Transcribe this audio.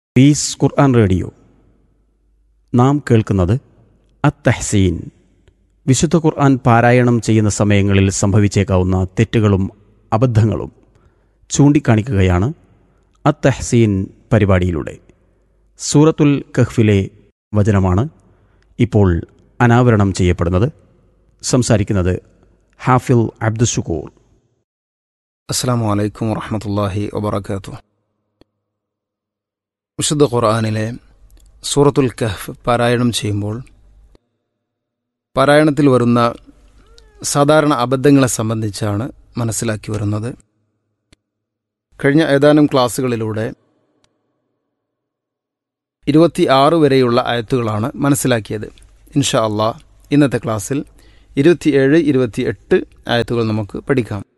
piece ഖുർആൻ radio നാം കേൾക്കുന്നത് അത്തഹ്സീൻ വിശുദ്ധ ഖുർആൻ പാരായണം ചെയ്യുന്ന സമയങ്ങളിൽ സംഭവിച്ചേക്കാവുന്ന തെറ്റുകളും അബദ്ധങ്ങളും ചൂണ്ടിക്കാണിക്കുകയാണ് അത്തഹ്സീൻ പരിപാടിയിലൂടെ സൂറത്തുൽ കഹ്ഫിലെ വചനമാണ് ഇപ്പോൾ അനാവരണം ചെയ്യപ്പെടുന്നത് സംസാരിക്കുന്നത് ഹാഫിൽ അബ്ദുഷുക്കൂർ അസ്സാം വലൈക്കും വറഹമത്തല്ലാഹി വബർക്കാത്തു വിശുദ്ധ ഖുർആാനിലെ സൂറത്തുൽ കഹ്ഫ് പാരായണം ചെയ്യുമ്പോൾ പാരായണത്തിൽ വരുന്ന സാധാരണ അബദ്ധങ്ങളെ സംബന്ധിച്ചാണ് മനസ്സിലാക്കി വരുന്നത് കഴിഞ്ഞ ഏതാനും ക്ലാസ്സുകളിലൂടെ ഇരുപത്തി ആറ് വരെയുള്ള ആയത്തുകളാണ് മനസ്സിലാക്കിയത് ഇൻഷാ അള്ളാഹ് ഇന്നത്തെ ക്ലാസ്സിൽ ഇരുപത്തിയേഴ് ഇരുപത്തി എട്ട് ആയത്തുകൾ നമുക്ക് പഠിക്കാം